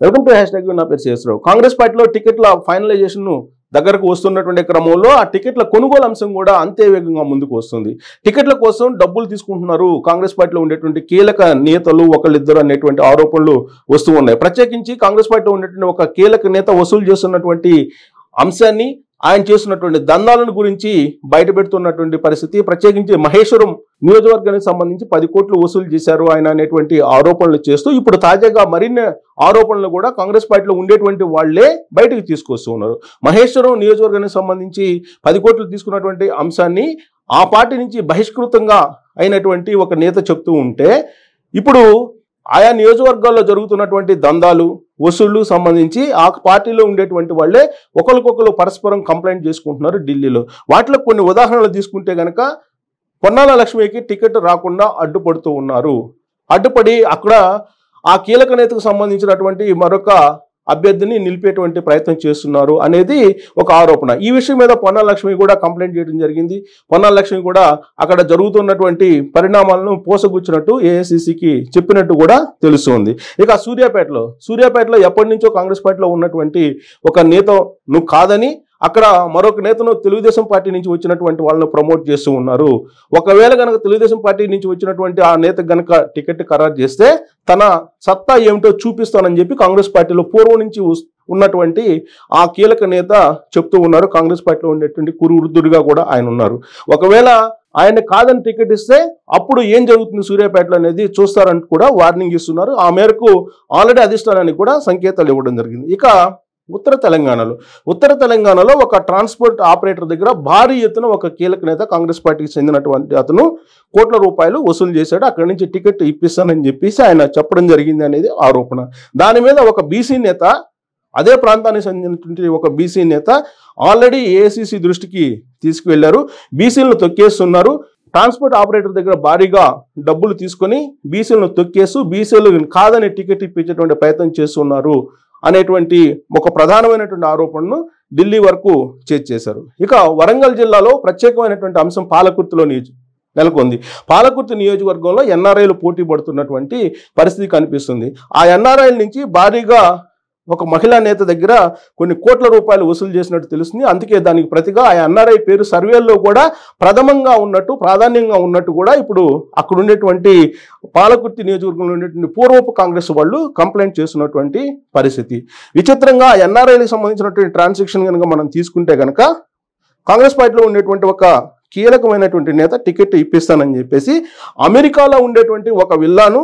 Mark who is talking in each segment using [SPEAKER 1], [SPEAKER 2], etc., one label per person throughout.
[SPEAKER 1] welcome to hash tag నా పేరు శేషరావు కాంగ్రెస్ పార్టీలో టికెట్ల ఫైనలైజేషన్ దగ్గరకు వస్తున్నటువంటి క్రమంలో ఆ టికెట్ల కొనుగోలు అంశం కూడా అంతే వేగంగా ముందుకు వస్తుంది టికెట్ల కోసం డబ్బులు తీసుకుంటున్నారు కాంగ్రెస్ పార్టీలో ఉండేటువంటి కీలక నేతలు ఒకళ్ళిద్దరు అనేటువంటి ఆరోపణలు వస్తూ ఉన్నాయి ప్రత్యేకించి కాంగ్రెస్ పార్టీలో ఉండేటువంటి ఒక కీలక నేత వసూలు చేస్తున్నటువంటి అంశాన్ని ఆయన చేస్తున్నటువంటి దందాలను గురించి బయట పెడుతున్నటువంటి పరిస్థితి ప్రత్యేకించి మహేశ్వరం నియోజకవర్గానికి సంబంధించి పది కోట్లు వసూలు చేశారు ఆయన అనేటువంటి ఆరోపణలు చేస్తూ ఇప్పుడు తాజాగా మరిన్ని ఆరోపణలు కూడా కాంగ్రెస్ పార్టీలో ఉండేటువంటి వాళ్లే బయటకు తీసుకొస్తూ ఉన్నారు మహేశ్వరం నియోజకవర్గానికి సంబంధించి పది కోట్లు తీసుకున్నటువంటి అంశాన్ని ఆ పార్టీ నుంచి బహిష్కృతంగా అయినటువంటి ఒక నేత చెప్తూ ఉంటే ఇప్పుడు ఆయా నియోజకవర్గాల్లో జరుగుతున్నటువంటి దందాలు వసూళ్లు సంబంధించి ఆ పార్టీలో ఉండేటువంటి వాళ్ళే ఒకరికొకరు పరస్పరం కంప్లైంట్ చేసుకుంటున్నారు ఢిల్లీలో వాటిలో కొన్ని ఉదాహరణలు తీసుకుంటే గనక పొన్నాల లక్ష్మికి టికెట్ రాకుండా అడ్డుపడుతూ ఉన్నారు అడ్డుపడి అక్కడ ఆ కీలక నేతకు సంబంధించినటువంటి మరొక అభ్యర్థిని నిలిపేటువంటి ప్రయత్నం చేస్తున్నారు అనేది ఒక ఆరోపణ ఈ విషయం మీద పొన్నాల లక్ష్మి కూడా కంప్లైంట్ చేయడం జరిగింది పొన్నాల లక్ష్మి కూడా అక్కడ జరుగుతున్నటువంటి పరిణామాలను పోసగుచ్చినట్టు ఏఐసిసికి చెప్పినట్టు కూడా తెలుస్తుంది ఇక సూర్యాపేటలో సూర్యాపేటలో ఎప్పటి నుంచో కాంగ్రెస్ పార్టీలో ఉన్నటువంటి ఒక నేత నువ్వు కాదని అక్కడ మరొక నేతను తెలుగుదేశం పార్టీ నుంచి వచ్చినటువంటి వాళ్ళను ప్రమోట్ చేస్తూ ఉన్నారు ఒకవేళ కనుక తెలుగుదేశం పార్టీ నుంచి వచ్చినటువంటి ఆ నేత గనక టికెట్ ఖరారు చేస్తే తన సత్తా ఏమిటో చూపిస్తానని చెప్పి కాంగ్రెస్ పార్టీలో పూర్వం నుంచి ఉస్- ఉన్నటువంటి ఆ కీలక నేత చెప్తూ ఉన్నారు కాంగ్రెస్ పార్టీలో ఉండేటువంటి కురు వృద్ధుడిగా కూడా ఆయన ఉన్నారు ఒకవేళ ఆయన కాదని టికెట్ ఇస్తే అప్పుడు ఏం జరుగుతుంది సూర్యాపేటలో అనేది చూస్తారని కూడా వార్నింగ్ ఇస్తున్నారు ఆ మేరకు ఆల్రెడీ అధిష్టానానికి కూడా సంకేతాలు ఇవ్వడం జరిగింది ఇక ఉత్తర తెలంగాణలో ఉత్తర తెలంగాణలో ఒక ట్రాన్స్పోర్ట్ ఆపరేటర్ దగ్గర భారీ ఎత్తున ఒక కీలక నేత కాంగ్రెస్ పార్టీకి చెందినటువంటి అతను కోట్ల రూపాయలు వసూలు చేశాడు అక్కడి నుంచి టికెట్ ఇప్పిస్తానని చెప్పేసి ఆయన చెప్పడం జరిగింది అనేది ఆరోపణ దాని మీద ఒక బీసీ నేత అదే ప్రాంతానికి చెందినటువంటి ఒక బీసీ నేత ఆల్రెడీ ఏఐసిసి దృష్టికి తీసుకువెళ్లారు బీసీలను తొక్కేస్తున్నారు ట్రాన్స్పోర్ట్ ఆపరేటర్ దగ్గర భారీగా డబ్బులు తీసుకొని బీసీలను తొక్కేస్తూ బీసీలు కాదని టికెట్ ఇప్పించేటువంటి ప్రయత్నం చేస్తున్నారు అనేటువంటి ఒక ప్రధానమైనటువంటి ఆరోపణను ఢిల్లీ వరకు చేర్చేశారు ఇక వరంగల్ జిల్లాలో ప్రత్యేకమైనటువంటి అంశం పాలకుర్తిలో నియోజ నెలకొంది పాలకుర్తి నియోజకవర్గంలో ఎన్ఆర్ఐలు పోటీ పడుతున్నటువంటి పరిస్థితి కనిపిస్తుంది ఆ ఎన్ఆర్ఐల నుంచి భారీగా ఒక మహిళా నేత దగ్గర కొన్ని కోట్ల రూపాయలు వసూలు చేసినట్టు తెలుస్తుంది అందుకే దానికి ప్రతిగా ఆ ఎన్ఆర్ఐ పేరు సర్వేల్లో కూడా ప్రథమంగా ఉన్నట్టు ప్రాధాన్యంగా ఉన్నట్టు కూడా ఇప్పుడు అక్కడ ఉండేటువంటి పాలకుర్తి నియోజకవర్గంలో ఉండేటువంటి పూర్వపు కాంగ్రెస్ వాళ్ళు కంప్లైంట్ చేస్తున్నటువంటి పరిస్థితి విచిత్రంగా ఎన్ఆర్ఐలకు సంబంధించినటువంటి ట్రాన్సాక్షన్ కనుక మనం తీసుకుంటే కనుక కాంగ్రెస్ పార్టీలో ఉండేటువంటి ఒక కీలకమైనటువంటి నేత టికెట్ ఇప్పిస్తానని చెప్పేసి అమెరికాలో ఉండేటువంటి ఒక విల్లాను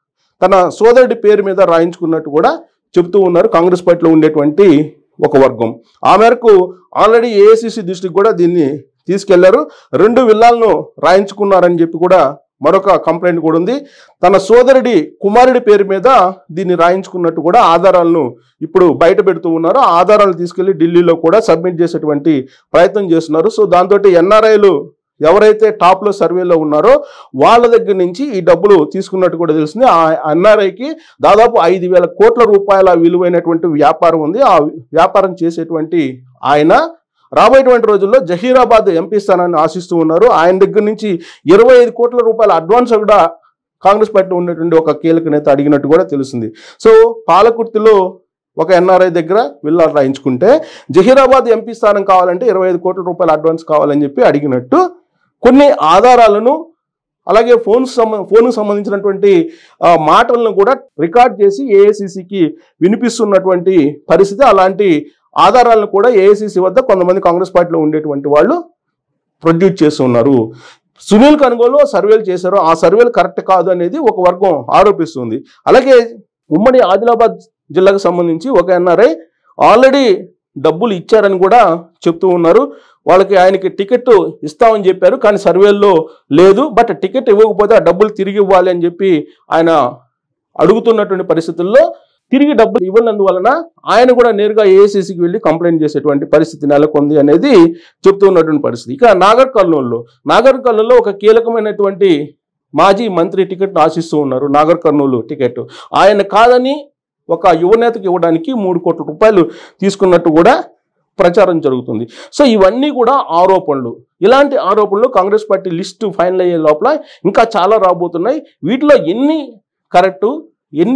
[SPEAKER 1] తన సోదరుడి పేరు మీద రాయించుకున్నట్టు కూడా చెబుతూ ఉన్నారు కాంగ్రెస్ పార్టీలో ఉండేటువంటి ఒక వర్గం ఆ మేరకు ఆల్రెడీ ఏఐసిసి దృష్టికి కూడా దీన్ని తీసుకెళ్లారు రెండు విల్లాలను రాయించుకున్నారని చెప్పి కూడా మరొక కంప్లైంట్ కూడా ఉంది తన సోదరుడి కుమారుడి పేరు మీద దీన్ని రాయించుకున్నట్టు కూడా ఆధారాలను ఇప్పుడు బయట పెడుతూ ఉన్నారు ఆ ఆధారాలు తీసుకెళ్లి ఢిల్లీలో కూడా సబ్మిట్ చేసేటువంటి ప్రయత్నం చేస్తున్నారు సో దాంతో ఎన్ఆర్ఐలు ఎవరైతే టాప్లో సర్వేలో ఉన్నారో వాళ్ళ దగ్గర నుంచి ఈ డబ్బులు తీసుకున్నట్టు కూడా తెలిసింది ఆ ఎన్ఆర్ఐకి దాదాపు ఐదు వేల కోట్ల రూపాయల విలువైనటువంటి వ్యాపారం ఉంది ఆ వ్యాపారం చేసేటువంటి ఆయన రాబోయేటువంటి రోజుల్లో జహీరాబాద్ ఎంపీ స్థానాన్ని ఆశిస్తూ ఉన్నారు ఆయన దగ్గర నుంచి ఇరవై ఐదు కోట్ల రూపాయల అడ్వాన్స్ కూడా కాంగ్రెస్ పార్టీలో ఉన్నటువంటి ఒక కీలక నేత అడిగినట్టు కూడా తెలుస్తుంది సో పాలకుర్తిలో ఒక ఎన్ఆర్ఐ దగ్గర విల్లా రాయించుకుంటే జహీరాబాద్ ఎంపీ స్థానం కావాలంటే ఇరవై ఐదు కోట్ల రూపాయల అడ్వాన్స్ కావాలని చెప్పి అడిగినట్టు కొన్ని ఆధారాలను అలాగే ఫోన్ సంబ ఫోన్కు సంబంధించినటువంటి ఆ, మాటలను కూడా రికార్డ్ చేసి ఏఐసిసికి వినిపిస్తున్నటువంటి పరిస్థితి అలాంటి ఆధారాలను కూడా ఏఐసిసి వద్ద కొంతమంది కాంగ్రెస్ పార్టీలో ఉండేటువంటి వాళ్ళు ప్రొడ్యూస్ చేస్తున్నారు సునీల్ కనుగోలు సర్వేలు చేశారు ఆ సర్వేలు కరెక్ట్ కాదు అనేది ఒక వర్గం ఆరోపిస్తుంది అలాగే ఉమ్మడి ఆదిలాబాద్ జిల్లాకు సంబంధించి ఒక ఎన్ఆర్ఐ ఆల్రెడీ డబ్బులు ఇచ్చారని కూడా చెప్తూ ఉన్నారు వాళ్ళకి ఆయనకి టికెట్ ఇస్తామని చెప్పారు కానీ సర్వేల్లో లేదు బట్ టికెట్ ఇవ్వకపోతే ఆ డబ్బులు తిరిగి ఇవ్వాలి అని చెప్పి ఆయన అడుగుతున్నటువంటి పరిస్థితుల్లో తిరిగి డబ్బులు ఇవ్వనందువలన ఆయన కూడా నేరుగా ఏఐసిసికి వెళ్ళి కంప్లైంట్ చేసేటువంటి పరిస్థితి నెలకొంది అనేది చెప్తూ ఉన్నటువంటి పరిస్థితి ఇక నాగర్ కర్నూలులో నాగర్ కర్నూలులో ఒక కీలకమైనటువంటి మాజీ మంత్రి టికెట్ ఆశిస్తూ ఉన్నారు నాగర్ కర్నూలు టికెట్ ఆయన కాదని ఒక యువనేతకి ఇవ్వడానికి మూడు కోట్ల రూపాయలు తీసుకున్నట్టు కూడా ప్రచారం జరుగుతుంది సో ఇవన్నీ కూడా ఆరోపణలు ఇలాంటి ఆరోపణలు కాంగ్రెస్ పార్టీ లిస్టు ఫైనల్ అయ్యే లోపల ఇంకా చాలా రాబోతున్నాయి వీటిలో ఎన్ని కరెక్టు ఎన్ని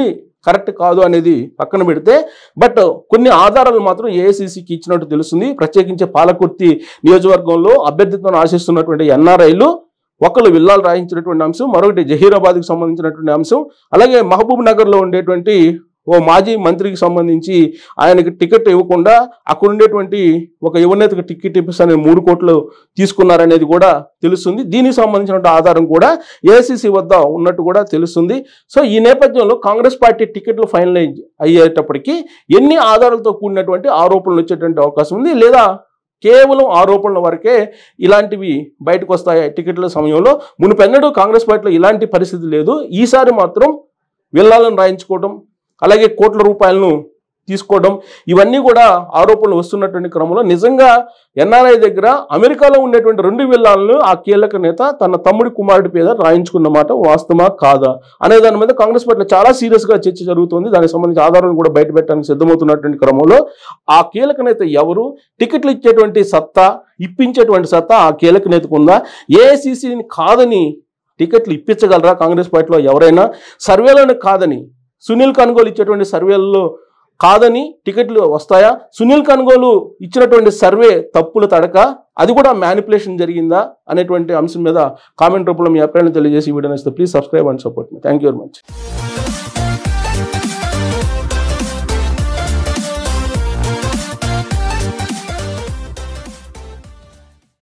[SPEAKER 1] కరెక్ట్ కాదు అనేది పక్కన పెడితే బట్ కొన్ని ఆధారాలు మాత్రం ఏఐసిసికి ఇచ్చినట్టు తెలుస్తుంది ప్రత్యేకించి పాలకుర్తి నియోజకవర్గంలో అభ్యర్థిత్వం ఆశిస్తున్నటువంటి ఎన్ఆర్ఐలు ఒకళ్ళు విల్లాలు రాయించినటువంటి అంశం మరొకటి జహీరాబాద్కి సంబంధించినటువంటి అంశం అలాగే మహబూబ్ నగర్లో ఉండేటువంటి ఓ మాజీ మంత్రికి సంబంధించి ఆయనకి టికెట్ ఇవ్వకుండా అక్కడ ఉండేటువంటి ఒక యువనేతకు టికెట్ ఇప్పిస్తానని మూడు కోట్లు తీసుకున్నారనేది కూడా తెలుస్తుంది దీనికి సంబంధించిన ఆధారం కూడా ఏఐసిసి వద్ద ఉన్నట్టు కూడా తెలుస్తుంది సో ఈ నేపథ్యంలో కాంగ్రెస్ పార్టీ టికెట్లు ఫైనలైజ్ అయ్యేటప్పటికి ఎన్ని ఆధారాలతో కూడినటువంటి ఆరోపణలు వచ్చేటువంటి అవకాశం ఉంది లేదా కేవలం ఆరోపణల వరకే ఇలాంటివి బయటకు వస్తాయి టికెట్ల సమయంలో మునుపెన్నడూ కాంగ్రెస్ పార్టీలో ఇలాంటి పరిస్థితి లేదు ఈసారి మాత్రం విల్లాలను రాయించుకోవడం అలాగే కోట్ల రూపాయలను తీసుకోవడం ఇవన్నీ కూడా ఆరోపణలు వస్తున్నటువంటి క్రమంలో నిజంగా ఎన్ఆర్ఐ దగ్గర అమెరికాలో ఉండేటువంటి రెండు విల్లాలను ఆ కీలక నేత తన తమ్ముడి కుమారుడి పేద రాయించుకున్న మాట వాస్తవమా కాదా అనే దాని మీద కాంగ్రెస్ పార్టీలో చాలా సీరియస్ గా చర్చ జరుగుతుంది దానికి సంబంధించి ఆధారాలను కూడా బయట పెట్టడానికి సిద్ధమవుతున్నటువంటి క్రమంలో ఆ కీలక నేత ఎవరు టికెట్లు ఇచ్చేటువంటి సత్తా ఇప్పించేటువంటి సత్తా ఆ కీలక నేతకు ఉందా ఏఐసిసిని కాదని టికెట్లు ఇప్పించగలరా కాంగ్రెస్ పార్టీలో ఎవరైనా సర్వేలను కాదని సునీల్ కనుగోలు ఇచ్చేటువంటి సర్వేలలో కాదని టికెట్లు వస్తాయా సునీల్ కనుగోలు ఇచ్చినటువంటి సర్వే తప్పుల తడక అది కూడా మ్యానిపులేషన్ జరిగిందా అనేటువంటి అంశం మీద కామెంట్ రూపంలో మీ అభిప్రాయాన్ని తెలియజేసి ఈ వీడియో నచ్చితే ప్లీజ్ సబ్స్క్రైబ్ అండ్ సపోర్ట్ మీ థ్యాంక్ యూ వెరీ మచ్